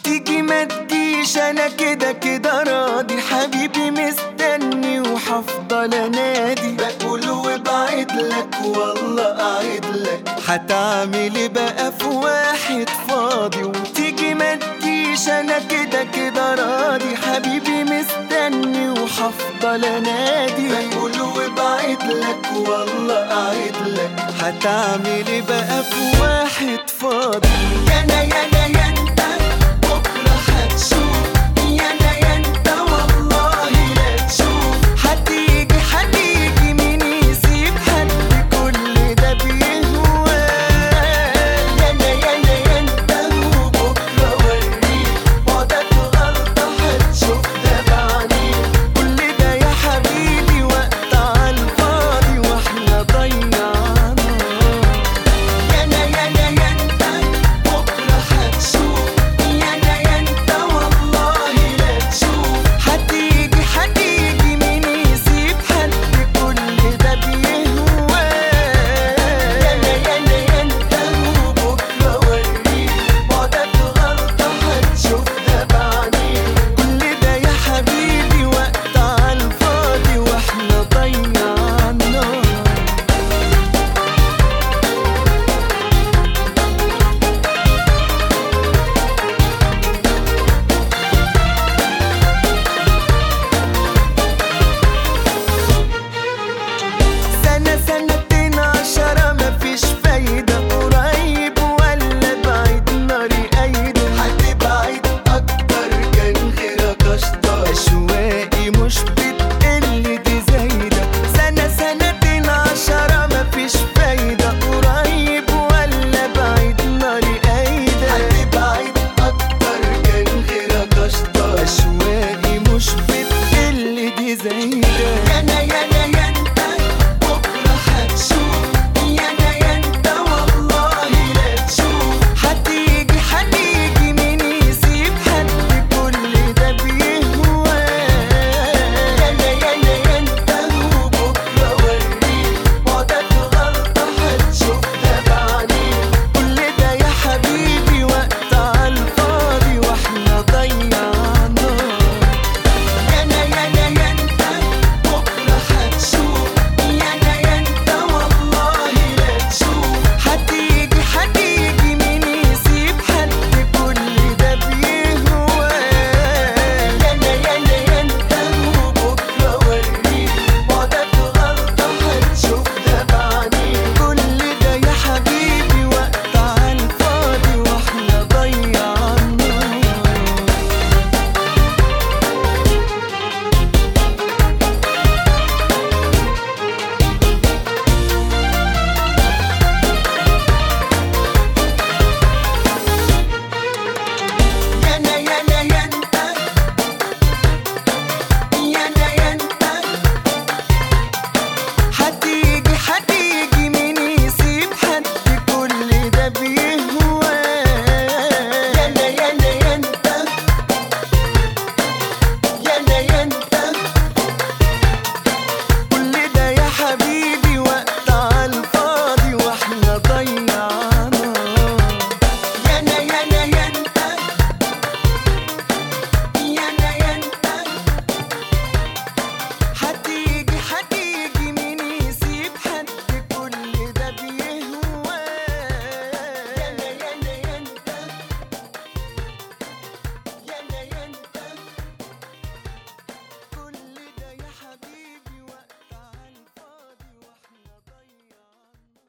تيجي ما تجيش انا كده كده راضي حبيبي مستني وحفضل انادي بقول وبعد لك والله قاعد لك هتعمل إيه بقى في واحد فاضي وتيجي ما تجيش انا كده كده راضي حبيبي مستني وحفضل انادي بقول وبعد لك والله قاعد لك هتعمل إيه بقى في واحد فاضي